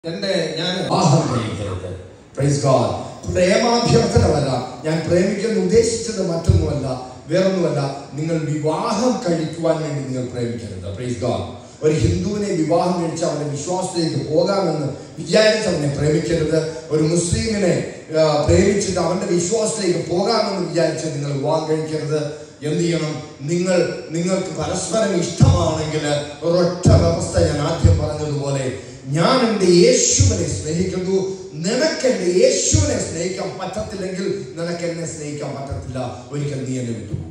എന്റെ ഞാൻ വിവാഹം കഴിക്കരുത് പ്രൈസ് ഗോഡ് പ്രേമാഭ്യർത്ഥനമല്ല ഞാൻ പ്രേമിക്കാൻ ഉദ്ദേശിച്ചത് മറ്റൊന്നുമല്ല വേറൊന്നുമല്ല നിങ്ങൾ വിവാഹം കഴിക്കുവാൻ വേണ്ടി നിങ്ങൾ പ്രേമിക്കരുത് പ്രൈസ് ഗോഡ് ഒരു ഹിന്ദുവിനെ വിവാഹം കഴിച്ച് അവന്റെ വിശ്വാസത്തിലേക്ക് പോകാമെന്ന് വിചാരിച്ച് അവനെ പ്രേമിക്കരുത് ഒരു മുസ്ലിമിനെ ആ, പ്രേമിച്ചിട്ട് അവന്റെ വിശ്വാസത്തിലേക്ക് പോകാമെന്ന് വിചാരിച്ച് നിങ്ങൾ വിവാഹം കഴിക്കരുത് എന്ത് ചെയ്യണം നിങ്ങൾ നിങ്ങൾക്ക് പരസ്പരം ഇഷ്ടമാണെങ്കിൽ ഒരൊറ്റ വ്യവസ്ഥ ഞാൻ ആദ്യം പറഞ്ഞതുപോലെ ഞാൻ എൻ്റെ യേശുവിനെ സ്നേഹിക്കുന്നു നിനക്ക് എൻ്റെ യേശുവിനെ സ്നേഹിക്കാൻ പറ്റത്തില്ലെങ്കിൽ നിനക്ക് എന്നെ സ്നേഹിക്കാൻ പറ്റത്തില്ല ഒരിക്കൽ നീ എന്നെ വിട്ടുപോകും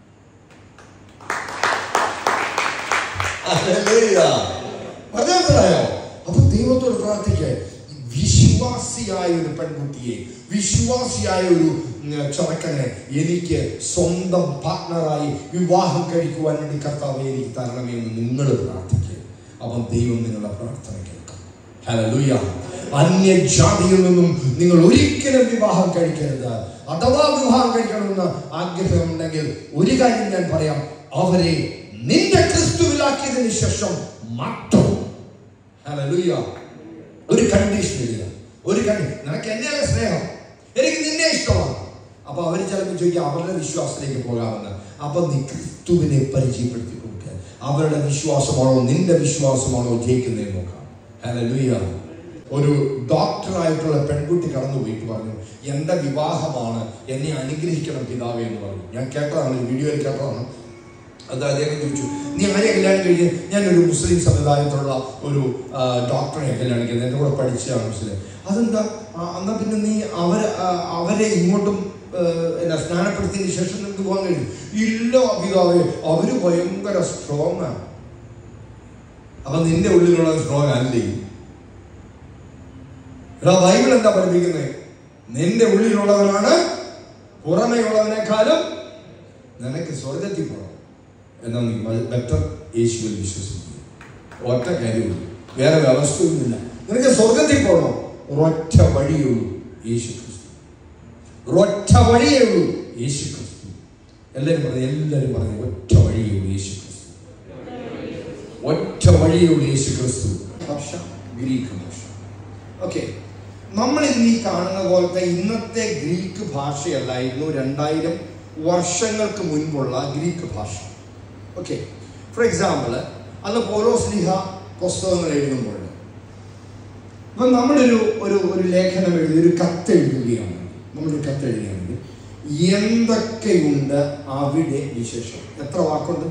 മനസ്സിലായോ അപ്പൊ ദൈവത്തോട് പ്രാർത്ഥിക്കുക വിശ്വാസിയായ ഒരു പെൺകുട്ടിയെ വിശ്വാസിയായ ഒരു ഉം, ചെറുക്കനെ എനിക്ക് സ്വന്തം പാർട്ട്ണറായി വിവാഹം കഴിക്കുവാൻ വേണ്ടി കർത്താവ് എനിക്ക് തരണമേ എന്ന് നിങ്ങൾ പ്രാർത്ഥിക്കുക അപ്പം ദൈവം നിങ്ങളുടെ പ്രാർത്ഥന കേൾക്കും ഹല്ലേലൂയ അന്യജാതിയിൽ നിന്നും നിങ്ങൾ ഒരിക്കലും വിവാഹം കഴിക്കരുത് അഥവാ വിവാഹം കഴിക്കണമെന്ന് ആഗ്രഹമുണ്ടെങ്കിൽ ഒരു കാര്യം ഞാൻ പറയാം അവരെ നിന്റെ ക്രിസ്തുവിലാക്കിയതിനു ശേഷം മാത്രം ഹല്ലേലൂയ ഒരു കണ്ടീഷൻ ഇല്ല ഒരു കണ്ടീഷൻ നിനക്ക് എന്നെയല്ല സ്നേഹം എനിക്ക് നിന്നെ ഇഷ്ടമാണ് അപ്പൊ അവർ ചിലപ്പോൾ ചോദിക്കുക അവരുടെ വിശ്വാസത്തിലേക്ക് പോകാമെന്ന് അപ്പൊ നീ ക്രിസ്തുവിനെ പരിചയപ്പെടുത്തി കൊടുക്കുക അവരുടെ വിശ്വാസമാണോ നിന്റെ വിശ്വാസമാണോ ജയിക്കുന്നതെന്ന് നോക്കാം ഹല്ലേലൂയ ഒരു ഡോക്ടറായിട്ടുള്ള പെൺകുട്ടി കടന്നു പോയിട്ട് പറഞ്ഞു എന്റെ വിവാഹമാണ് എന്നെ അനുഗ്രഹിക്കണം പിതാവേ എന്ന് പറഞ്ഞു ഞാൻ കേട്ടതാണ് വീഡിയോയിൽ കേട്ടതാണ് അത് അദ്ദേഹം ചോദിച്ചു നീ ആരെ കല്യാണം കഴിക്കുക ഞാനൊരു മുസ്ലിം സമുദായത്തിലുള്ള ഒരു ആ, ഡോക്ടറെ കല്യാണം കഴിക്കുന്നത് എൻ്റെ കൂടെ പഠിച്ചതാണ് മുസ്ലിം അതെന്താ ആ, എന്നാ പിന്നെ നീ അവരെ ആ, അവരെ ഇങ്ങോട്ടും ആ, എന്നാ സ്നാനപ്പെടുത്തിയതിന് ശേഷം നിനക്ക് പോകാൻ കഴിയും ഇല്ല പിതാവേ അവര് ഭയങ്കര സ്ട്രോങ് ആണ് അപ്പൊ നിന്റെ ഉള്ളിലുള്ള സ്ട്രോങ് അല്ലേ എടാ ബൈബിൾ എന്താ പഠിപ്പിക്കുന്നത് നിന്റെ ഉള്ളിലുള്ളവനാണ് പുറമേ ഉള്ളവനേക്കാളും നിനക്ക് സ്വർഗത്തിൽ പോകണം എന്നാ നീ ബെറ്റർ യേശുവിൽ വിശ്വസിക്കുക ഒറ്റ കാര്യമുള്ളൂ വേറെ വ്യവസ്ഥയൊന്നുമില്ല നിനക്ക് സ്വർഗത്തിൽ പോകണം ഒരൊറ്റ വഴിയുള്ളൂ യേശു ക്രിസ്തു ഒരൊറ്റ വഴിയേ ഉള്ളൂ യേശു ക്രിസ്തു എല്ലാവരും പറഞ്ഞു എല്ലാവരും പറഞ്ഞു ഒറ്റ വഴിയേ ഉള്ളൂ യേശു ക്രിസ്തു ഒറ്റ വഴിയേ ഉള്ളൂ യേശു ക്രിസ്തു ഭാഷ ഗ്രീക്ക് ഭാഷ ഓക്കെ നമ്മൾ ഇന്ന് ഈ കാണുന്ന പോലത്തെ ഇന്നത്തെ ഗ്രീക്ക് ഭാഷയല്ലായിരുന്നു രണ്ടായിരം വർഷങ്ങൾക്ക് മുൻപുള്ള ഗ്രീക്ക് ഭാഷ ഓക്കെ ഫോർ എക്സാമ്പിൾ അന്ന് പോലോസ്ലിഹ പുസ്തകങ്ങൾ എഴുതുമ്പോൾ ഇപ്പം നമ്മളൊരു ഒരു ഒരു ലേഖനം എഴുതി ഒരു കത്ത് എഴുതുകയാണ് നമ്മളൊരു കത്ത് എഴുതുകയാണെങ്കിൽ എന്തൊക്കെയുണ്ട് അവിടെ വിശേഷം എത്ര വാക്കുണ്ട്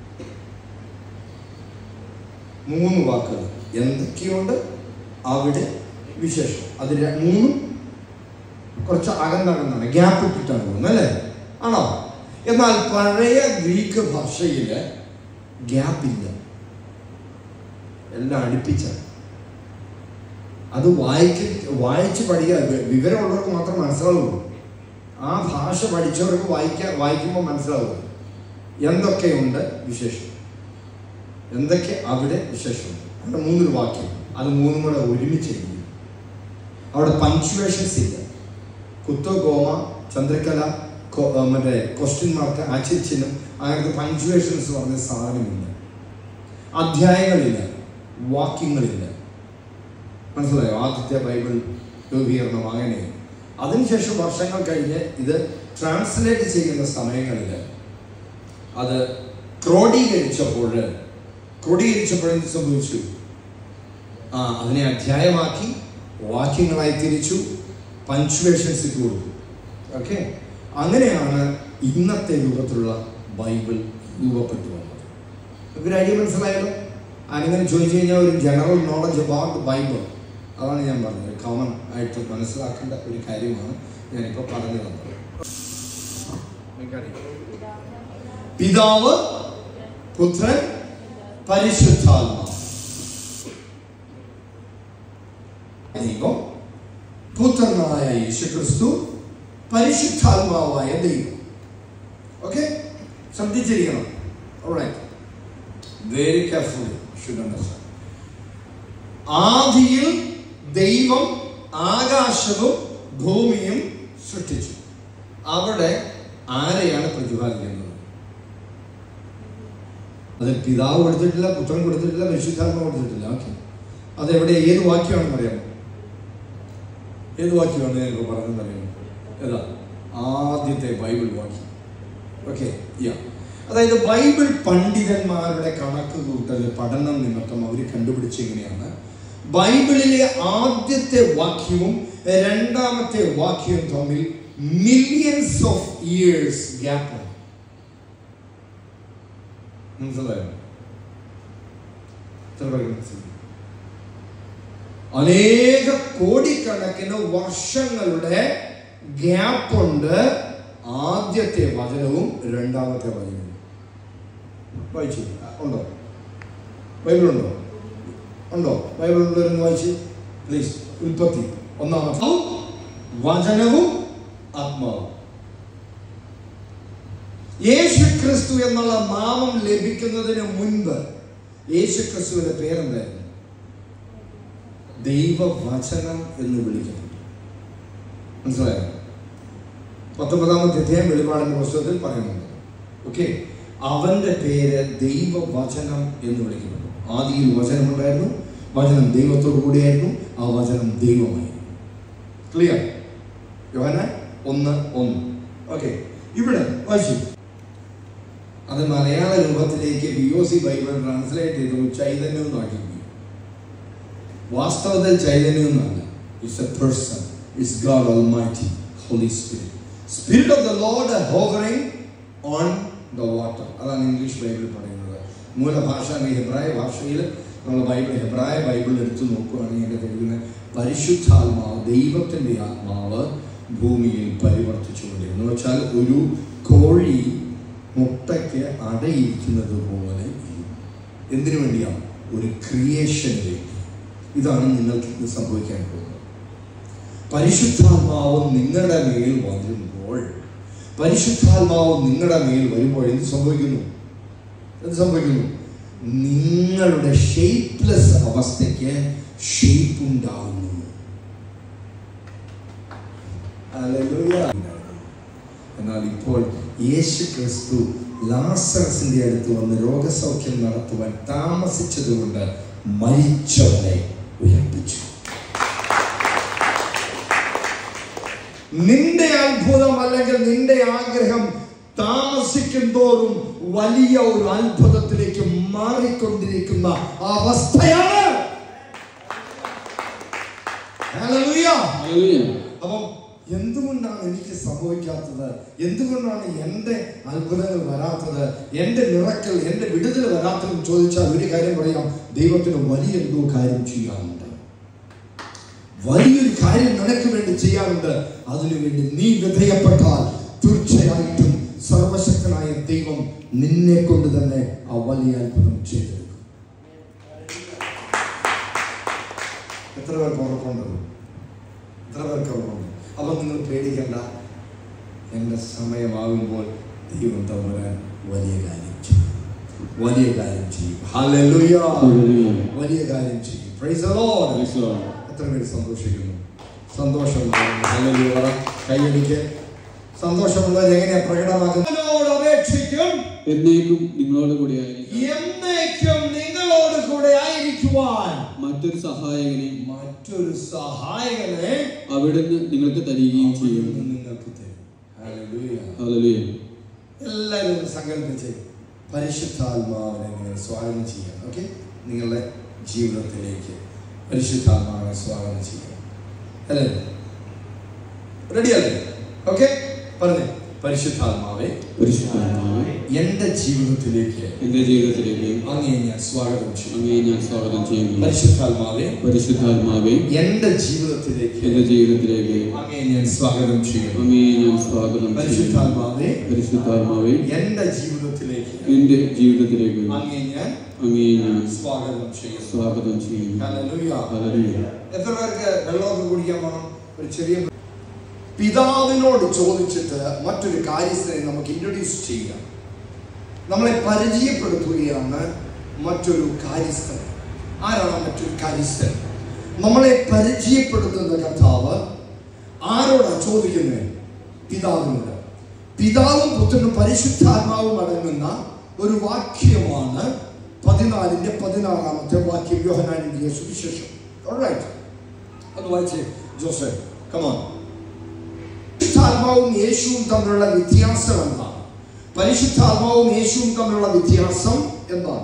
മൂന്ന് വാക്കുകൾ എന്തൊക്കെയുണ്ട് അവിടെ വിശേഷം അത് ര- മൂന്നും കുറച്ച് അകന്നകന്നാണ് ഗ്യാപ്പ് ഇട്ടിട്ടാണ് പോകുന്നത് അല്ലേ ആണോ എന്നാൽ പഴയ ഗ്രീക്ക് ഭാഷയിൽ ഗ്യാപ്പില്ല എല്ലാം അടുപ്പിച്ചാണ് അത് വായിക്ക വായിച്ച് പഠിക്കുക വി- വിവരമുള്ളവർക്ക് മാത്രം മനസ്സിലാവുള്ളൂ ആ ഭാഷ പഠിച്ചവർക്ക് വായിക്കാൻ വായിക്കുമ്പോൾ മനസ്സിലാവുക എന്തൊക്കെയുണ്ട് വിശേഷം എന്തൊക്കെ അവിടെ വിശേഷമുണ്ട് അവിടെ മൂന്നൊരു വാക്യം അത് മൂന്നും കൂടെ ഒരുമിച്ചിരിക്കും അവിടെ പഞ്ച്വേഷൻസ് ഇല്ല കുത്തോ ഗോമ ചന്ദ്രകല കൊ- ആ, മറ്റേ ക്വസ്റ്റ്യൻ മാർക്ക് ആശ്ചര്യചിഹ്നം അങ്ങനത്തെ പഞ്ച്വേഷൻസ് പറഞ്ഞ സാധനമില്ല അധ്യായങ്ങളില്ല വാക്യങ്ങളില്ല മനസ്സിലായോ ആദ്യത്തെ ബൈബിൾ രൂപീകരണം അങ്ങനെ അതിനുശേഷം വർഷങ്ങൾ കഴിഞ്ഞ് ഇത് ട്രാൻസ്ലേറ്റ് ചെയ്യുന്ന സമയങ്ങളിൽ അത് ക്രോഡീകരിച്ചപ്പോൾ ക്രോഡീകരിച്ചപ്പോൾ എന്ത് സംഭവിച്ചു ആ അതിനെ അധ്യായമാക്കി വാക്യങ്ങളായി തിരിച്ചു പഞ്ച്വേഷൻസ് ഇട്ട് കൊടുത്തു ഓക്കെ അങ്ങനെയാണ് ഇന്നത്തെ രൂപത്തിലുള്ള ബൈബിൾ രൂപപ്പെട്ടു വന്നത് ഒരു ഐഡിയ മനസ്സിലായല്ലോ അങ്ങനെ ചോദിച്ചു കഴിഞ്ഞാൽ ഒരു ജനറൽ നോളജ് അബൌട്ട് ബൈബിൾ അതാണ് ഞാൻ പറഞ്ഞത് കോമൺ ആയിട്ട് മനസ്സിലാക്കേണ്ട ഒരു കാര്യമാണ് ഞാനിപ്പോൾ പറഞ്ഞു തന്നത് നിങ്ങൾക്കറിയാം. പിതാവ് പുത്രൻ പരിശുദ്ധാത്മാവ് ദൈവം പുത്രനായ യേശുക്രിസ്തു പരിശുദ്ധാത്മാവായ ദൈവം ഓക്കെ ശ്രദ്ധിച്ചിരിക്കണം വെരി കെയർഫുള്ളി ഷുഡ് അണ്ടർസ്റ്റാൻഡ് ആദിയിൽ ദൈവം ആകാശവും ഭൂമിയും സൃഷ്ടിച്ചു അവിടെ ആരെയാണ് പ്രതിപാദിക്കുന്നത് അതിൽ പിതാവ് കൊടുത്തിട്ടില്ല പുത്രൻ കൊടുത്തിട്ടില്ല പരിശുദ്ധാത്മ കൊടുത്തിട്ടില്ല ഓക്കെ അതെവിടെ ഏത് വാക്യമാണെന്ന് അറിയാമോ ഏത് വാക്യമാണ് നിങ്ങൾക്ക് പറഞ്ഞതെന്ന് അറിയാമോ ഏതാ ആദ്യത്തെ ബൈബിൾ വാക്യം ഓക്കെ യാ അതായത് ബൈബിൾ പണ്ഡിതന്മാരുടെ കണക്ക് കൂട്ടൽ പഠനം നിമിത്തം അവർ കണ്ടുപിടിച്ചെങ്ങനെയാണ് ബൈബിളിലെ ആദ്യത്തെ വാക്യവും രണ്ടാമത്തെ വാക്യവും തമ്മിൽ മില്യൺസ് ഓഫ് ഇയേഴ്സ് ഗ്യാപ്പ് മനസ്സിലായോ എത്ര പേർക്ക് മനസ്സിലായി അനേക കോടിക്കണക്കിന് വർഷങ്ങളുടെ ഗ്യാപ്പുണ്ട് ആദ്യത്തെ വചനവും രണ്ടാമത്തെ വചനവും വായിച്ചു ഉണ്ടോ ബൈബിൾ ഉണ്ടോ ഉണ്ടോ ബൈബിൾ ഉള്ളവരൊന്ന് വായിച്ച് പ്ലീസ് ഉൽപ്പത്തി ഒന്നാമത്തെ വചനവും ആത്മാവും യേശു ക്രിസ്തു എന്നുള്ള നാമം ലഭിക്കുന്നതിന് മുൻപ് യേശു ക്രിസ്തുവിന്റെ പേരെന്തായിരുന്നു ദൈവവചനം എന്ന് വിളിക്കുന്നു മനസ്സിലായോ പത്തൊമ്പതാമത്തെ അധ്യായം വെളിപാടിന്റെ പുസ്തകത്തിൽ പറയുന്നുണ്ട് ഓക്കെ അവന്റെ പേര് ദൈവവചനം എന്ന് വിളിക്കുന്നു ആദിയിൽ വചനമുണ്ടായിരുന്നു വചനം ദൈവത്തോടു കൂടിയായിരുന്നു ആ വചനം ദൈവമായിരുന്നു ക്ലിയർ യോഹന ഒന്ന് ഒന്ന് ഓക്കെ ഇവിടെ വായിച്ചു അത് മലയാള രൂപത്തിലേക്ക് B O C Bible translate ചെയ്തു ചൈതന്യം എന്നാക്കി വാസ്തവത്തിൽ ചൈതന്യം എന്നല്ല it's a person it's God almighty Holy Spirit spirit of the Lord hovering on the water അതാണ് ഇംഗ്ലീഷ് ബൈബിൾ പറയുന്നത് മൂലഭാഷ ഹെബ്രായ ഭാഷയിൽ നമ്മൾ ബൈബിൾ ഹെബ്രായ ബൈബിൾ എടുത്തു നോക്കുകയാണെങ്കിൽ എൻ്റെ തെളിവിന് പരിശുദ്ധാത്മാവ് ദൈവത്തിൻ്റെ ആത്മാവ് ഭൂമിയിൽ പരിവർത്തിച്ചുകൊണ്ടിരുന്നു എന്ന് വെച്ചാൽ ഒരു കോഴി മുട്ടയ്ക്ക് അടയിരിക്കുന്നത് പോലെ ഇരിക്കും. എന്തിനു വേണ്ടിയാണ് ഒരു ക്രിയേഷന് വേണ്ടി ഇതാണ് നിങ്ങൾക്ക് ഇന്ന് സംഭവിക്കാൻ പോകുന്നത് പരിശുദ്ധാത്മാവ് നിങ്ങളുടെ മേൽ വരുമ്പോൾ പരിശുദ്ധാത്മാവ് നിങ്ങളുടെ മേൽ വരുമ്പോൾ എന്ത് സംഭവിക്കുന്നു എന്ത് സംഭവിക്കുന്നു നിങ്ങളുടെ ഷേപ്പ്ലെസ് അവസ്ഥയ്ക്ക് ഷേപ്പ് ഉണ്ടാകുന്നു Hallelujah. എന്നാൽ ഇപ്പോൾ യേശു ക്രിസ്തു ലാസറസിന്റെ അടുത്ത് വന്ന് രോഗസൗഖ്യം നടത്തുവാൻ താമസിച്ചതുകൊണ്ട് മരിച്ചവനെ ഉയർപ്പിച്ചു നിന്റെ അത്ഭുതം അല്ലെങ്കിൽ നിന്റെ ആഗ്രഹം താമസിക്കും തോറും വലിയ ഒരു അത്ഭുതത്തിലേക്ക് മാറിക്കൊണ്ടിരിക്കുന്ന അവസ്ഥയാണ് Hallelujah. ഹല്ലേലൂയ. അപ്പം എന്തുകൊണ്ടാണ് എനിക്ക് സംഭവിക്കാത്തത് എന്തുകൊണ്ടാണ് എൻ്റെ അത്ഭുതങ്ങൾ വരാത്തത് എൻ്റെ നിറക്കൽ എൻ്റെ വിടുതൽ വരാത്തതെന്ന് ചോദിച്ചാൽ ഒരു കാര്യം പറയാം ദൈവത്തിന് വലിയ എന്തോ കാര്യം ചെയ്യാനുണ്ട് വലിയൊരു കാര്യം നിനക്ക് വേണ്ടി ചെയ്യാനുണ്ട് അതിനുവേണ്ടി നീ വിധേയപ്പെട്ടാൽ തീർച്ചയായിട്ടും സർവശക്തനായ ദൈവം നിന്നെ കൊണ്ട് തന്നെ ആ വലിയ അത്ഭുതം ചെയ്തെടുക്കും എത്ര പേർക്ക് ഉറപ്പുണ്ടത് എത്ര പേർക്ക് ഉറപ്പുണ്ട് അപ്പം നിങ്ങൾ പേടിക്കണ്ട എൻ്റെ സമയമാകുമ്പോൾ ദൈവം തമ്പുരാൻ വലിയ കാര്യം ചെയ്യും വലിയ കാര്യം ചെയ്യും ഹല്ലേലൂയ ഹല്ലേലൂയ. വലിയ കാര്യം ചെയ്യും praise the Lord Praise the Lord. എത്ര പേര് സന്തോഷിക്കുന്നു സന്തോഷമുള്ളവർ ഹല്ലേലൂയ പറ. കൈയടിക്ക് സന്തോഷമുള്ളവർ എങ്ങനെയാ പ്രകടമാക്കുന്നത് അപേക്ഷിക്കും എന്നേക്കും നിങ്ങളോട് കൂടി ആയിരിക്കും എന്നേക്കും നിങ്ങളോട് കൂടെ ആയിരിക്കുവാൻ മറ്റൊരു സഹായകനെ മറ്റൊരു സഹായകനെ അവിടുന്ന് നിങ്ങൾക്ക് തരികയും ചെയ്യും അവിടുന്ന് നിങ്ങൾക്ക് തരും ഹല്ലേലൂയ. ഹല്ലേലൂയ. എല്ലാവരും ഒന്ന് സങ്കല്പിച്ച് പരിശുദ്ധാത്മാവിനെ നിങ്ങൾ സ്വാഗതം ചെയ്യാം ഓക്കെ നിങ്ങളുടെ ജീവിതത്തിലേക്ക് പരിശുദ്ധാത്മാവിനെ സ്വാഗതം ചെയ്യാം അല്ലേ റെഡിയല്ലേ ഓക്കെ പറഞ്ഞേ പരിശുദ്ധാത്മാവെ പരിശുദ്ധാത്മാവേ, എൻ്റെ ജീവിതത്തിലേക്ക് എന്റെ ജീവിതത്തിലേക്ക് അങ്ങേ ഞാൻ സ്വാഗതം ചെയ്യും അങ്ങയെ ഞാൻ സ്വാഗതം ചെയ്യുന്നു പരിശുദ്ധാത്മാവെ പരിശുദ്ധാത്മാവേ എൻ്റെ ജീവിതത്തിലേക്ക് എന്റെ ജീവിതത്തിലേക്ക് അങ്ങേ ഞാൻ സ്വാഗതം ചെയ്യും അങ്ങയെ ഞാൻ സ്വാഗതം ചെയ്യുന്നു പരിശുദ്ധാത്മാവെ പരിശുദ്ധാത്മാവേ എൻ്റെ ജീവിതത്തിലേക്ക് എന്റെ ജീവിതത്തിലേക്ക് അങ്ങേ ഞാൻ അങ്ങയെ ഞാൻ സ്വാഗതം ചെയ്യുന്നു സ്വാഗതം ചെയ്യുന്നു ഹല്ലേലൂയ. ഹല്ലേലൂയ. എത്ര പേർക്ക് വെള്ളമൊക്കെ കുടിക്കാൻ വേണം ഒരു ചെറിയ പിതാവിനോട് ചോദിച്ചിട്ട് മറ്റൊരു കാര്യസ്ഥനെ നമുക്ക് ഇൻട്രൊഡ്യൂസ് ചെയ്യാം നമ്മളെ പരിചയപ്പെടുത്തുകയാണ് മറ്റൊരു കാര്യസ്ഥൻ ആരാണ് മറ്റൊരു കാര്യസ്ഥൻ നമ്മളെ പരിചയപ്പെടുത്തുന്ന കർത്താവ് ആരോടാ ചോദിക്കുന്നത് പിതാവിനോട് പിതാവും പുത്രനും പരിശുദ്ധാത്മാവും അടങ്ങുന്ന ഒരു വാക്യമാണ് പതിനാലിന്റെ പതിനാറാമത്തെ വാക്യം യോഹനാനിന്റെ സുവിശേഷം Alright. അത് വായിച്ചേ ജോസഫ് കമോൺ പരിശുദ്ധാത്മാവും യേശുവും തമ്മിലുള്ള വ്യത്യാസം എന്താണ് പരിശുദ്ധാത്മാവും യേശുവും തമ്മിലുള്ള വ്യത്യാസം എന്താണ്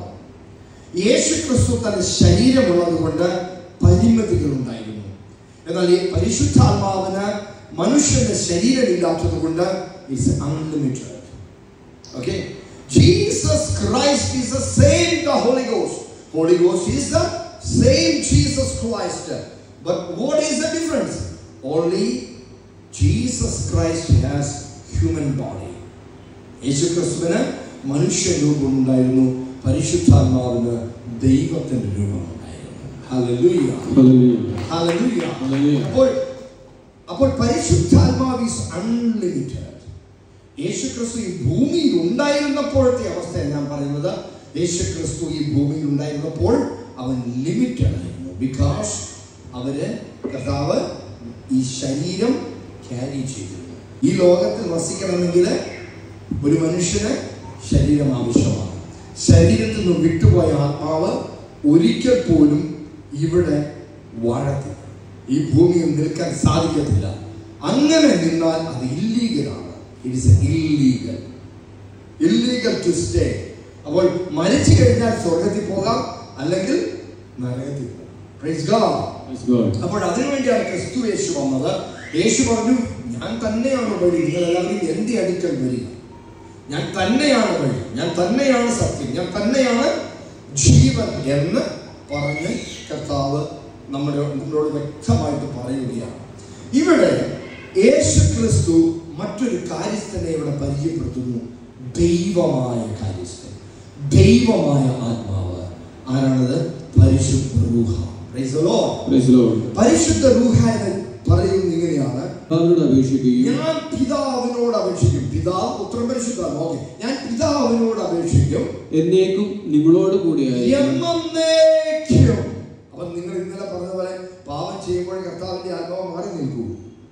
യേശു ക്രിസ്തു തന്റെ ശരീരമുള്ളത് കൊണ്ട് പരിമിതികൾ ഉണ്ടായിരുന്നു എന്നാൽ ഈ പരിശുദ്ധാത്മാവിന് മനുഷ്യന്റെ ശരീരമില്ലാത്തത് കൊണ്ട് it's unlimited Okay? Jesus Christ is the same the Holy Ghost. Holy Ghost is the same Jesus Christ. But what is the difference? Only Jesus Christ has human body. യേശു ക്രിസ്തുവിന് മനുഷ്യ രൂപം ഉണ്ടായിരുന്നു പരിശുദ്ധാത്മാവിന് ദൈവത്തിന്റെ രൂപം ഉണ്ടായിരുന്നു ഹല്ലേലൂയ ഹല്ലേലൂയ ഹല്ലേലൂയ ഹല്ലേലൂയ അപ്പോൾ അപ്പോൾ പരിശുദ്ധാത്മാവ് ഈസ് അൺലിമിറ്റഡ് യേശു ക്രിസ്തു ഈ ഭൂമിയിൽ ഉണ്ടായിരുന്നപ്പോഴത്തെ അവസ്ഥ ഞാൻ പറയുന്നത് യേശു ക്രിസ്തു ഈ ഭൂമിയിൽ ഉണ്ടായിരുന്നപ്പോൾ അവൻ ലിമിറ്റഡ് ആയിരുന്നു ബിക്കോസ് അവര് കർത്താവ് ഈ ശരീരം ക്യാരി ചെയ്തിരുന്നു ഈ ലോകത്തിൽ വസിക്കണമെങ്കിൽ ഒരു മനുഷ്യന് ശരീരം ആവശ്യമാണ് ശരീരത്തിൽ നിന്ന് വിട്ടുപോയ ആത്മാവ് ഒരിക്കൽ പോലും ഇവിടെ വാഴത്തില്ല ഈ ഭൂമിയിൽ നിൽക്കാൻ സാധിക്കത്തില്ല അങ്ങനെ നിന്നാൽ അത് ഇല്ലീഗലാണ് it is illegal illegal to stay അപ്പോൾ മരിച്ചു കഴിഞ്ഞാൽ സ്വർഗത്തിൽ പോകാം അല്ലെങ്കിൽ നരകത്തിൽ പോകാം Praise God. Praise God. അപ്പോൾ അതിനുവേണ്ടിയാണ് ക്രിസ്തു യേശു വന്നത് യേശു പറഞ്ഞു ഞാൻ തന്നെയാണ് വഴി നിങ്ങൾ എല്ലാവരും എന്റെ അടുക്കൽ വരിക ഞാൻ തന്നെയാണ് വഴി ഞാൻ തന്നെയാണ് സത്യം ഞാൻ തന്നെയാണ് ജീവൻ എന്ന് പറഞ്ഞ് കർത്താവ് നമ്മുടെ നമ്മളോട് വ്യക്തമായിട്ട് പറയുകയാണ് ഇവിടെ യേശു ക്രിസ്തു മറ്റൊരു കാര്യസ്ഥനെ ഇവിടെ പരിചയപ്പെടുത്തുന്നു ദൈവമായ കാര്യസ്ഥൻ ദൈവമായ ആത്മാവ് ആരാണത് പരിശുദ്ധ റൂഹ Praise the Lord. Praise the Lord. പരിശുദ്ധ റൂഹ എന്ന് പറയുന്നത് ഇങ്ങനെയാണ് അവരോട് അപേക്ഷിക്കുകയും ഞാൻ പിതാവിനോട് അപേക്ഷിക്കും പിതാവ് പുത്രൻ പരിശുദ്ധാത്മ ഓക്കെ ഞാൻ പിതാവിനോട് അപേക്ഷിക്കും എന്നേക്കും നിങ്ങളോട് കൂടിയായിരിക്കും എന്നേക്കും അപ്പൊ നിങ്ങൾ ഇന്നലെ പറഞ്ഞ പോലെ പാപം ചെയ്യുമ്പോൾ കർത്താവിന്റെ ആത്മാവ് മാറി നിൽക്കൂ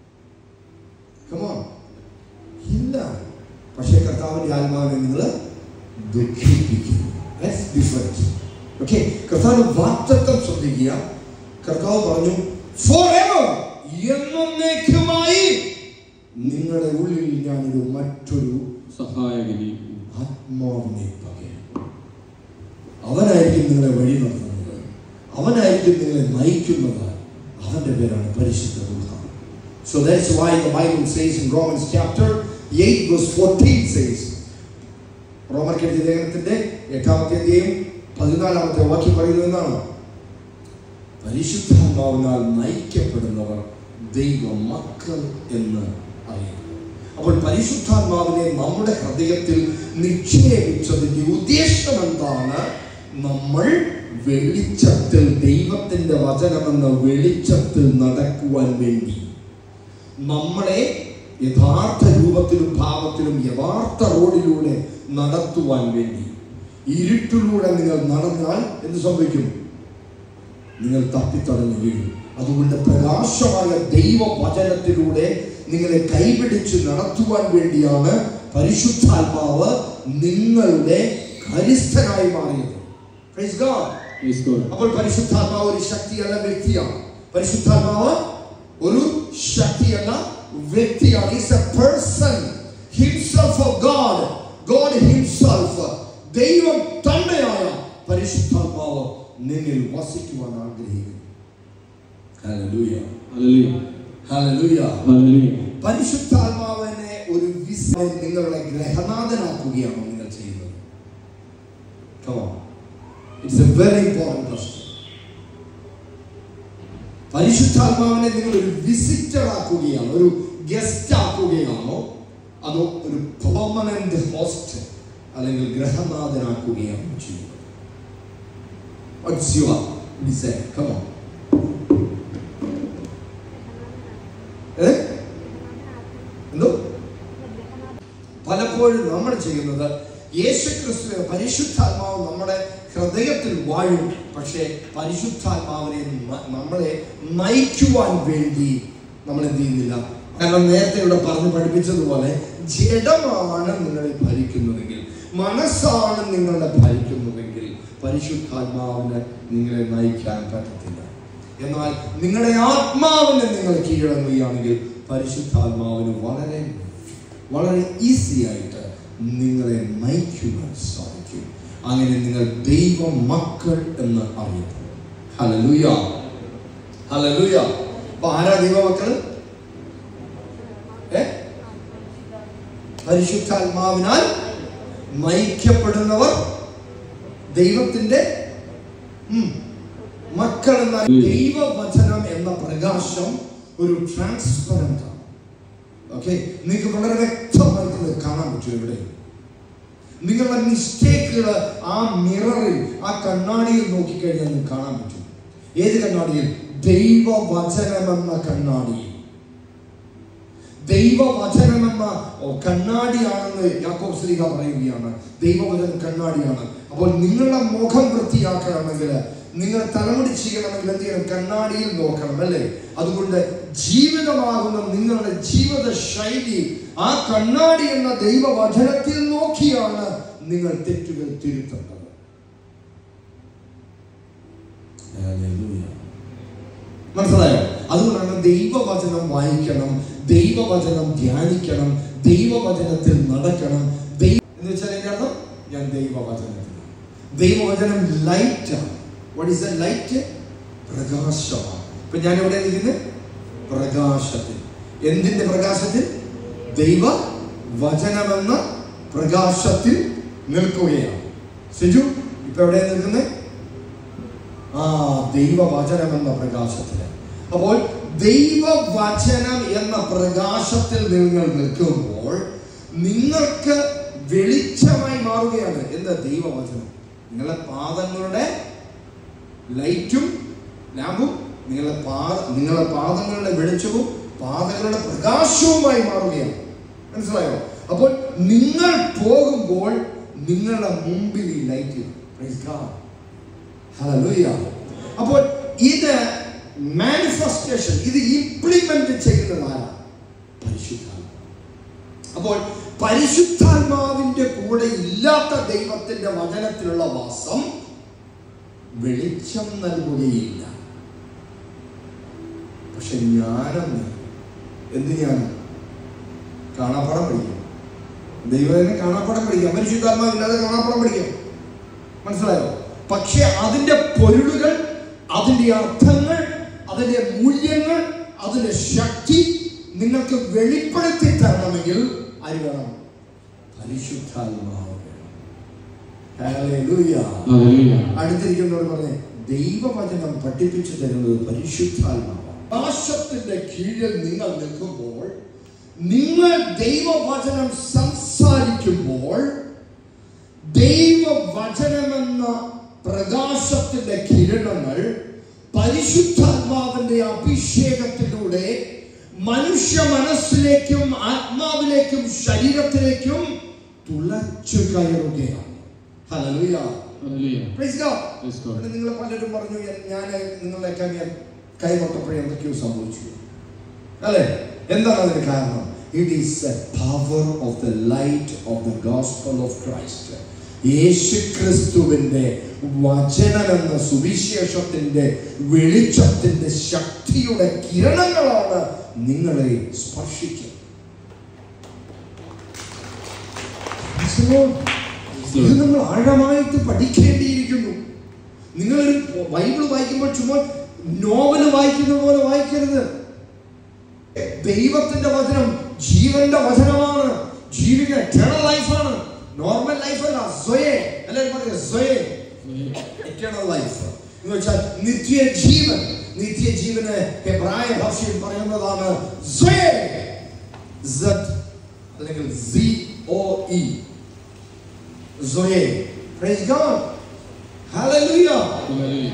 കമോൺ ഇല്ല പക്ഷെ കർത്താവിന്റെ ആത്മാവിനെ നിങ്ങൾ ദുഃഖിപ്പിക്കും ഡിഫറൻസ് ഓക്കെ കർത്താവ് വാക്തത്വം ശ്രദ്ധിക്കുക കർത്താവ് പറഞ്ഞു ഫോർ എവർ എന്നേക്കുമായി നിങ്ങളുടെ ഉള്ളിൽ ഞാനൊരു മറ്റൊരു സഹായകനെ ആത്മാവിനെ പകരും അവനായിരിക്കും നിങ്ങളെ വഴി നടത്തുന്നത് അവനായിരിക്കും നിങ്ങളെ നയിക്കുന്നത് അവന്റെ പേരാണ് പരിശുദ്ധ റൂഹ So that's why the Bible says in Romans chapter 8 verse 14 says റോമർക്കെഴുതിയ ലേഖനത്തിന്റെ എട്ടാമത്തെ അധ്യായം പതിനാലാമത്തെ വാക്യം പറയുന്നത് എന്താണ് പരിശുദ്ധാത്മാവിനാൽ നയിക്കപ്പെടുന്നവർ ദൈവ മക്കൾ എന്ന് അറിയുന്നു അപ്പോൾ പരിശുദ്ധാത്മാവിനെ നമ്മുടെ ഹൃദയത്തിൽ നിക്ഷേപിച്ചതിന്റെ ഉദ്ദേശം എന്താണ് നമ്മൾ വെളിച്ചത്തിൽ ദൈവത്തിന്റെ വചനമെന്ന വെളിച്ചത്തിൽ നടക്കുവാൻ വേണ്ടി നമ്മളെ യഥാർത്ഥ രൂപത്തിലും ഭാവത്തിലും യഥാർത്ഥ റോഡിലൂടെ നടത്തുവാൻ വേണ്ടി ഇരുട്ടിലൂടെ നിങ്ങൾ നടന്നാൽ എന്ത് സംഭവിക്കും നിങ്ങൾ തപ്പിത്തടഞ്ഞു വീഴും അതുകൊണ്ട് പ്രകാശമായ ദൈവവചനത്തിലൂടെ നിങ്ങളെ കൈപിടിച്ച് നടത്തുവാൻ വേണ്ടിയാണ് പരിശുദ്ധാത്മാവ് നിങ്ങളുടെ കരിസ്ഥനായി മാറിയത് Praise God. Praise God. അപ്പോൾ പരിശുദ്ധാത്മാവ് ഒരു ശക്തിയല്ല വ്യക്തിയാണ് പരിശുദ്ധാത്മാവ് ഒരു ശക്തിയല്ല വ്യക്തിയാണ് is a person himself of God God himself ദൈവം തന്നെയായ പരിശുദ്ധാത്മാവ് നിന്നിൽ വസിക്കുവാൻ ആഗ്രഹിക്കുന്നു ഹല്ലേലൂയ Hallelujah. Hallelujah Hallelujah. പരിശുദ്ധാത്മാവിനെ ഒരു വിസ നിങ്ങളുടെ ഗ്രഹനാഥനാക്കുകയാണോ നിങ്ങൾ ചെയ്യുന്നത് Come on. It's a very important question. പരിശുദ്ധാത്മാവിനെ നിങ്ങൾ ഒരു വിസിറ്റർ ആക്കുകയാണോ ഒരു ഗസ്റ്റ് ആക്കുകയാണോ അതോ ഒരു പെർമനന്റ് ഹോസ്റ്റ് അല്ലെങ്കിൽ ഗ്രഹനാഥനാക്കുകയാണോ ചെയ്യുന്നത് What's your desire? Come on. ഏ? എന്തോ പലപ്പോഴും നമ്മൾ ചെയ്യുന്നത് യേശു ക്രിസ്തു പരിശുദ്ധാത്മാവ് നമ്മുടെ ഹൃദയത്തിൽ വാഴും പക്ഷേ പരിശുദ്ധാത്മാവിനെ ന- നമ്മളെ നയിക്കുവാൻ വേണ്ടി നമ്മൾ എന്ത് ചെയ്യുന്നില്ല കാരണം നേരത്തെ ഇവിടെ പറഞ്ഞു പഠിപ്പിച്ചതുപോലെ ജഡമാണ് നിങ്ങളെ ഭരിക്കുന്നതെങ്കിൽ മനസ്സാണ് നിങ്ങളെ ഭരിക്കുന്നതെങ്കിൽ പരിശുദ്ധാത്മാവിന് നിങ്ങളെ നയിക്കാൻ പറ്റത്തില്ല എന്നാൽ നിങ്ങളുടെ ആത്മാവിനെ നിങ്ങൾ കീഴടങ്ങുകയാണെങ്കിൽ പരിശുദ്ധാത്മാവിന് വളരെ വളരെ ഈസി ആയിട്ട് നിങ്ങളെ നയിക്കുവാൻ സാധിക്കും അങ്ങനെ നിങ്ങൾ ദൈവ മക്കൾ എന്ന് അറിയപ്പെടും ഹലലുയ ഹലലുയ അപ്പൊ ആരാ ദൈവമക്കൾ ഏ പരിശുദ്ധാത്മാവിനാൽ നയിക്കപ്പെടുന്നവർ ദൈവത്തിന്റെ ഉം, മക്കൾ എന്ന ദൈവവചനം എന്ന പ്രകാശം ഒരു ട്രാൻസ്പെറന്റ് ആണ് ഓക്കെ നിങ്ങൾക്ക് വളരെ വ്യക്തമായിട്ട് ഇത് കാണാൻ പറ്റും ഇവിടെ നിങ്ങളുടെ മിസ്റ്റേക്കുകൾ ആ മിററിൽ ആ കണ്ണാടിയിൽ നോക്കിക്കഴിഞ്ഞാൽ നിങ്ങൾക്ക് കാണാൻ പറ്റും ഏത് കണ്ണാടിയിൽ ദൈവവചനമെന്ന കണ്ണാടിയിൽ ദൈവവചനമെന്ന ഓ, കണ്ണാടിയാണെന്ന് യാക്കോബ് ശ്രീക പറയുകയാണ് ദൈവവചനം കണ്ണാടിയാണ് അപ്പോൾ നിങ്ങളുടെ മുഖം വൃത്തിയാക്കണമെങ്കിൽ നിങ്ങൾ തലമുടി ചെയ്യണമെങ്കിൽ എന്ത് ചെയ്യണം കണ്ണാടിയിൽ നോക്കണം അല്ലേ അതുകൊണ്ട് ജീവിതമാകുന്ന നിങ്ങളുടെ ജീവിത ശൈലി ആ കണ്ണാടി എന്ന ദൈവവചനത്തിൽ നോക്കിയാണ് നിങ്ങൾ തെറ്റുകൾ തിരുത്തേണ്ടത് Hallelujah. മനസ്സിലായോ അതുകൊണ്ടാണ് ദൈവവചനം വായിക്കണം ദൈവവചനം ധ്യാനിക്കണം ദൈവവചനത്തിൽ നടക്കണം ദൈവ എന്ന് വെച്ചാൽ അതിന്റെ അർത്ഥം ഞാൻ ദൈവവചനത്തിൽ ദൈവവചനം ലൈറ്റാണ് വാട്ട് ഈസ് എ ലൈറ്റ് പ്രകാശമാണ് ഇപ്പൊ ഞാൻ എവിടെ നിൽക്കുന്നത് പ്രകാശത്തിൽ എന്തിന്റെ പ്രകാശത്തിൽ ദൈവ വചനമെന്ന പ്രകാശത്തിൽ നിൽക്കുകയാണ് സിജു ഇപ്പൊ എവിടെ നിൽക്കുന്നത് ആ ദൈവവചനം എന്ന പ്രകാശത്തിൽ അപ്പോൾ ദൈവവചനം എന്ന പ്രകാശത്തിൽ നിങ്ങൾ നിൽക്കുമ്പോൾ നിങ്ങൾക്ക് വെളിച്ചമായി മാറുകയാണ് എന്താ ദൈവവചനം നിങ്ങളുടെ പാദങ്ങളുടെ ലൈറ്റും ലാമ്പും നിങ്ങളുടെ പാദ നിങ്ങളുടെ പാദങ്ങളുടെ വെളിച്ചവും പാദങ്ങളുടെ പ്രകാശവുമായി മാറുകയാണ് മനസ്സിലായോ അപ്പോൾ നിങ്ങൾ പോകുമ്പോൾ നിങ്ങളുടെ മുമ്പിൽ ഈ ലൈറ്റ് Praise God. ഹല്ലേലൂയ അപ്പോൾ ഇത് മാനിഫെസ്റ്റേഷൻ ഇത് ഇംപ്ലിമെന്റ് ചെയ്യുന്നത് ആരാ പരിശുദ്ധാത്മാവ് അപ്പോൾ പരിശുദ്ധാത്മാവിന്റെ കൂടെ ഇല്ലാത്ത ദൈവത്തിന്റെ വചനത്തിലുള്ള വാസം വെളിച്ചം നൽകുകയില്ല പക്ഷെ ജ്ഞാനം എന്ത് ജ്ഞാനം കാണാപ്പാടം പഠിക്കും ദൈവത്തിനെ കാണാപ്പാടം പഠിക്കാം പരിശുദ്ധാത്മാവില്ലാതെ കാണാപ്പാടം പഠിക്കാം മനസ്സിലായോ പക്ഷെ അതിന്റെ പൊരുളുകൾ അതിന്റെ അർത്ഥങ്ങൾ അതിന്റെ മൂല്യങ്ങൾ അതിന്റെ ശക്തി നിങ്ങൾക്ക് വെളിപ്പെടുത്തി തരണമെങ്കിൽ ആര് വേണം പരിശുദ്ധാത്മാവ് വേണം. Hallelujah. ഹല്ലേലൂയ അടുത്തിരിക്കുന്നവർ പറഞ്ഞേ ദൈവവചനം പഠിപ്പിച്ചു തരുന്നത് പരിശുദ്ധാത്മാവാണ് ആകാശത്തിന്റെ കീഴിൽ നിങ്ങൾ നിൽക്കുമ്പോൾ നിങ്ങൾ ദൈവവചനം സംസാരിക്കുമ്പോൾ ദൈവവചനമെന്ന പ്രകാശത്തിന്റെ കിരണങ്ങൾ പരിശുദ്ധാത്മാവിന്റെ അഭിഷേകത്തിലൂടെ മനുഷ്യ മനസ്സിലേക്കും ആത്മാവിലേക്കും ശരീരത്തിലേക്കും തുളച്ചു കയറുകയാണ് ഹല്ലേലൂയ ഹല്ലേലൂയ Praise God. Praise God. പിന്നെ നിങ്ങൾ പലരും പറഞ്ഞു ഞാൻ നിങ്ങളെയൊക്കെ ഞാൻ കൈകൊട്ടപ്പോഴേ എന്തൊക്കെയോ സംഭവിച്ചു അല്ലേ എന്താണ് അതിന് കാരണം it is a power of the light of the gospel of Christ യേശു ക്രിസ്തുവിന്റെ വചനം എന്ന സുവിശേഷത്തിന്റെ വെളിച്ചത്തിന്റെ ശക്തിയുടെ കിരണങ്ങളാണ് നിങ്ങളെ സ്പർശിക്കുന്നത് ഇത് നമ്മൾ ആഴമായിട്ട് പഠിക്കേണ്ടിയിരിക്കുന്നു നിങ്ങളൊരു ബൈബിൾ വായിക്കുമ്പോൾ ചുമ്മാ നോവൽ വായിക്കുന്ന പോലെ വായിക്കരുത് ദൈവത്തിന്റെ വചനം ജീവന്റെ വചനമാണ് ജീവിക്കുന്ന എറ്റേണൽ ലൈഫാണ് നോർമൽ ലൈഫ് അല്ല സ്വയേ എല്ലാവരും പറയുക സ്വയേ എറ്റേണൽ ലൈഫ് എന്ന് വെച്ചാൽ നിത്യജീവൻ നിത്യജീവന് ഹെബ്രായ ഭാഷയിൽ പറയുന്നതാണ് സ്വയേ Z അല്ലെങ്കിൽ Z O E Zoe. Praise God. Hallelujah. ഹല്ലേലൂയ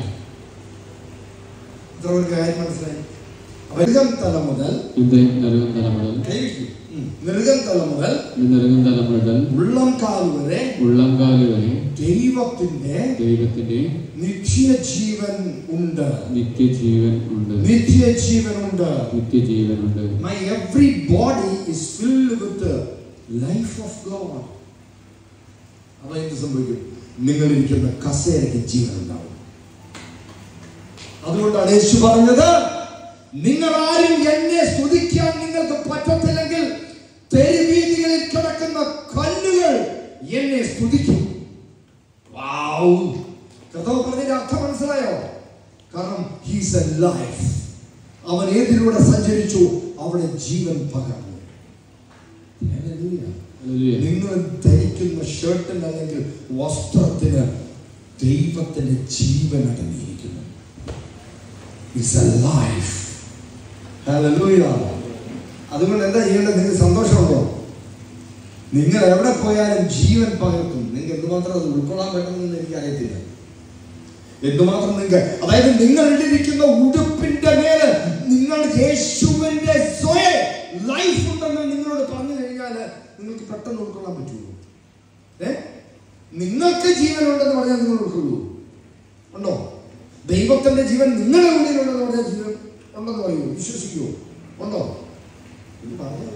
ഇത്ര ഒരു കാര്യം മനസ്സിലായി അപ്പൊ നെറുകം തല മുതൽ ഇത് നെറുകം തല മുതൽ കൈവയ്ക്കും. ഉം. നെറുകം തല മുതൽ ഇത് നെറുകം തല മുതൽ ഉള്ളം കാൽ വരെ ഉള്ളംകാല് വരെ ദൈവത്തിന്റെ ദൈവത്തിന്റെ നിത്യജീവൻ ഉണ്ട് നിത്യജീവൻ ഉണ്ട് നിത്യജീവൻ ഉണ്ട് നിത്യജീവൻ ഉണ്ട് My every body is filled with the life of God. അപ്പൊ എന്ത് സംഭവിക്കും നിങ്ങളിരിക്കുന്ന കസേരയ്ക്ക് ജീവൻ ഉണ്ടാവും അതുകൊണ്ടാണ് യേശു പറഞ്ഞത് നിങ്ങൾ ആരും എന്നെ സ്തുതിക്കാൻ നിങ്ങൾക്ക് പറ്റത്തില്ലെങ്കിൽ തെരുവീതികളിൽ കിടക്കുന്ന കല്ലുകൾ എന്നെ സ്തുതിക്കും വാവ് കർത്താവ് പറഞ്ഞതിന്റെ അർത്ഥം മനസ്സിലായോ കാരണം ഹീസ് എ ലൈഫ് അവൻ ഏതിലൂടെ സഞ്ചരിച്ചു അവിടെ ജീവൻ പകർന്നു Hallelujah. ഹല്ലേലൂയ. നിങ്ങൾ ധരിക്കുന്ന ഷർട്ടിന് അല്ലെങ്കിൽ വസ്ത്രത്തിന് ദൈവത്തിന്റെ ജീവൻ അടങ്ങിയിരിക്കുന്നു ഇറ്റ്സ് എ ലൈഫ് ഹല്ലേലൂയ അതുകൊണ്ട് എന്താ ചെയ്യേണ്ടത് നിങ്ങൾക്ക് സന്തോഷമുണ്ടോ നിങ്ങൾ എവിടെ പോയാലും ജീവൻ പകർത്തും നിങ്ങൾക്ക് എന്തുമാത്രം അത് ഉൾക്കൊള്ളാൻ പറ്റുമെന്ന് എനിക്ക് അറിയത്തില്ല എന്തുമാത്രം നിങ്ങൾക്ക് അതായത് നിങ്ങൾ ഇട്ടിരിക്കുന്ന ഉടുപ്പിന്റെ മേല് നിങ്ങൾ യേശുവിന്റെ സ്വയം ലൈഫ് ഉണ്ടെന്ന് നിങ്ങളോട് പറഞ്ഞു കഴിഞ്ഞാൽ നിങ്ങൾക്ക് പെട്ടെന്ന് ഉൾക്കൊള്ളാൻ പറ്റുമോ ഏ നിങ്ങൾക്ക് ജീവൻ ഉണ്ടെന്ന് പറഞ്ഞാൽ നിങ്ങൾ ഉൾക്കൊള്ളൂ ഉണ്ടോ ദൈവത്തിന്റെ ജീവൻ നിങ്ങളുടെ ഉള്ളിലുണ്ടെന്ന് പറഞ്ഞാൽ ജീവൻ ഉണ്ടെന്ന് പറയൂ വിശ്വസിക്കുമോ ഉണ്ടോ ഇത് പറഞ്ഞേ.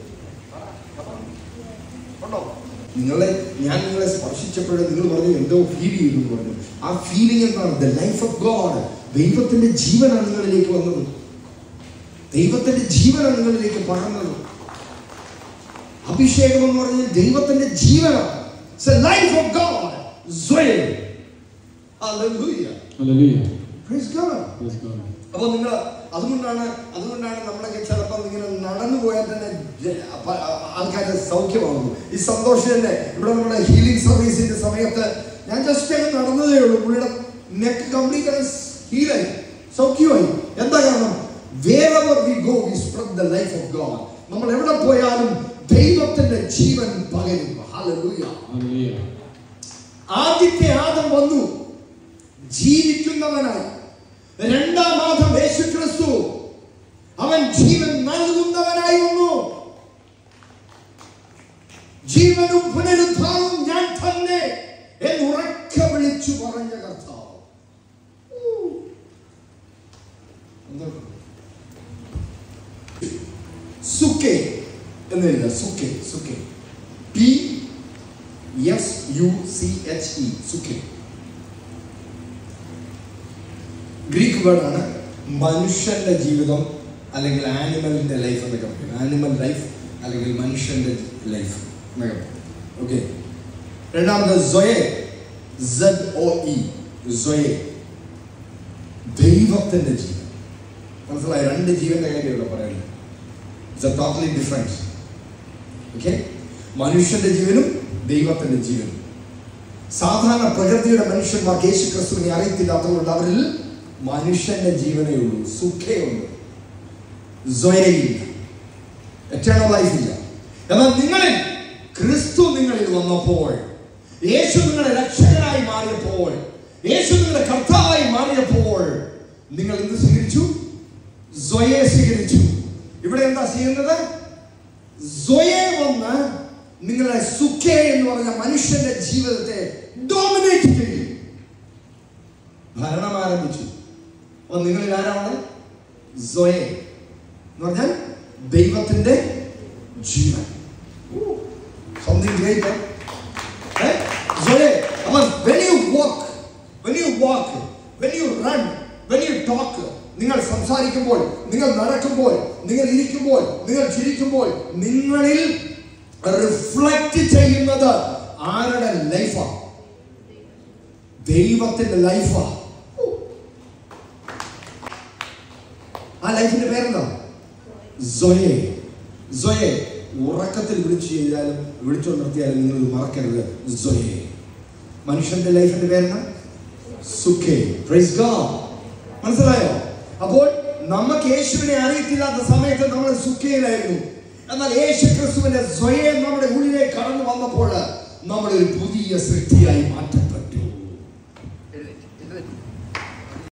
ഉണ്ടോ നിങ്ങളെ ഞാൻ നിങ്ങളെ സ്പർശിച്ചപ്പോഴും നിങ്ങൾ പറഞ്ഞു എന്തോ ഫീൽ ചെയ്തു എന്ന് പറഞ്ഞു ആ ഫീലിംഗ് എന്താണ് ദ ലൈഫ് ഓഫ് ഗോഡ് ദൈവത്തിന്റെ ജീവനാണ് നിങ്ങളിലേക്ക് വന്നത് ദൈവത്തിന്റെ ജീവനാണ് നിങ്ങളിലേക്ക് പകർന്നത് അഭിഷേകം എന്ന് പറഞ്ഞാൽ ദൈവത്തിന്റെ ജീവനാണ് ലൈഫ് ഓഫ് ഗോഡ് സ്വയം Hallelujah. ഹല്ലേലൂയ. Praise God. Praise God. അപ്പൊ നിങ്ങൾ അതുകൊണ്ടാണ് അതുകൊണ്ടാണ് നമ്മളൊക്കെ ചിലപ്പോൾ ഇങ്ങനെ നടന്നു പോയാൽ തന്നെ ആൾക്കാരുടെ സൗഖ്യമാകുന്നു ഈ സന്തോഷം തന്നെ ഇവിടെ നമ്മുടെ ഹീലിംഗ് സർവീസിന്റെ സമയത്ത് ഞാൻ ജസ്റ്റ് അങ്ങ് നടന്നതേ ഉള്ളൂ പുള്ളിയുടെ നെക്ക് കംപ്ലീറ്റ് ഹീലായി സൗഖ്യമായി എന്താ കാരണം wherever we go we spread the life of God നമ്മൾ എവിടെ പോയാലും ദൈവത്തിന്റെ ജീവൻ പകരും ഹല്ലേലൂയ ഹല്ലേലൂയ. ആദ്യത്തെ ആദം വന്നു ജീവിക്കുന്നവനായി രണ്ടാം ആദം യേശു ക്രിസ്തു അവൻ ജീവൻ നൽകുന്നവനായി വന്നു ജീവനും പുനരുദ്ധാനവും ഞാൻ തന്നെ എന്ന് ഉറക്ക വിളിച്ചു പറഞ്ഞ കർത്താവ് ഊ. എന്താ? സുക്കെ എന്ന് എഴുതുക സുക്കെ സുക്കെ P S U C H E സുഖെ ഗ്രീക്ക് വേർഡാണ് മനുഷ്യന്റെ ജീവിതം അല്ലെങ്കിൽ ആനിമലിന്റെ ലൈഫ് എന്നൊക്കെ പറയും ആനിമൽ ലൈഫ് അല്ലെങ്കിൽ മനുഷ്യന്റെ ലൈഫ് എന്നൊക്കെ പറയും ഓക്കെ രണ്ടാമത് സൊയെ സെഡ് ഒ ഇ സൊയെ ദൈവത്തിന്റെ ജീവൻ മനസ്സിലായി രണ്ട് ജീവന്റെ കാര്യമല്ല പറയുന്നത് it's a totally difference okay മനുഷ്യന്റെ ജീവനും ദൈവത്തിന്റെ ജീവനും സാധാരണ പ്രകൃതിയുടെ മനുഷ്യന്മാർക്ക് യേശു ക്രിസ്തുവിനെ അറിയത്തില്ലാത്തതുകൊണ്ട് അവരിൽ മനുഷ്യന്റെ ജീവനേ ഉള്ളൂ സുഖയുണ്ട് സ്വയയില്ല എറ്റേണൽ ലൈഫ് ഇല്ല എന്നാൽ നിങ്ങളിൽ ക്രിസ്തു നിങ്ങളിൽ വന്നപ്പോൾ യേശു നിങ്ങളുടെ രക്ഷകനായി മാറിയപ്പോൾ യേശു നിങ്ങളുടെ കർത്താവായി മാറിയപ്പോൾ നിങ്ങൾ എന്ത് സ്വീകരിച്ചു സ്വയെ സ്വീകരിച്ചു ഇവിടെ എന്താ ചെയ്യുന്നത് സ്വയെ വന്ന് നിങ്ങളുടെ സുഖേ എന്ന് പറഞ്ഞ മനുഷ്യന്റെ ജീവിതത്തെ ഡോമിനേറ്റ് ചെയ്യും ഭരണം ആരംഭിച്ചു അപ്പൊ നിങ്ങളിൽ ആരാണ് സ്വയെ എന്ന് പറഞ്ഞാൽ ദൈവത്തിന്റെ ജീവൻ സംതിങ് ഗ്രേറ്റ് സ്വയെ അപ്പൊ when you walk when you walk when you run when you talk നിങ്ങൾ സംസാരിക്കുമ്പോൾ നിങ്ങൾ നടക്കുമ്പോൾ നിങ്ങൾ ഇരിക്കുമ്പോൾ നിങ്ങൾ ചിരിക്കുമ്പോൾ നിങ്ങളിൽ റിഫ്ലക്റ്റ് ചെയ്യുന്നത് ആരുടെ ലൈഫാ ദൈവത്തിന്റെ ലൈഫാ ആ ലൈഫിന്റെ പേരെന്താ സൊയെ സൊയെ ഉറക്കത്തിൽ വിളിച്ചു ചെയ്താലും വിളിച്ചു നിർത്തിയാലും നിങ്ങൾ ഇത് മറക്കരുത് സൊയെ മനുഷ്യന്റെ ലൈഫിന്റെ പേരെന്താ സുഖേ പ്രൈസ് ഗോഡ് മനസ്സിലായോ അപ്പോൾ നമുക്ക് യേശുവിനെ അറിയത്തില്ലാത്ത സമയത്ത് നമ്മൾ സുഖയിലായിരുന്നു എന്നാൽ യേശു ക്രിസ്തുവിന്റെ സ്വയം നമ്മുടെ ഉള്ളിലേക്ക് കടന്നു വന്നപ്പോൾ നമ്മൾ ഒരു പുതിയ സൃഷ്ടിയായി മാറ്റം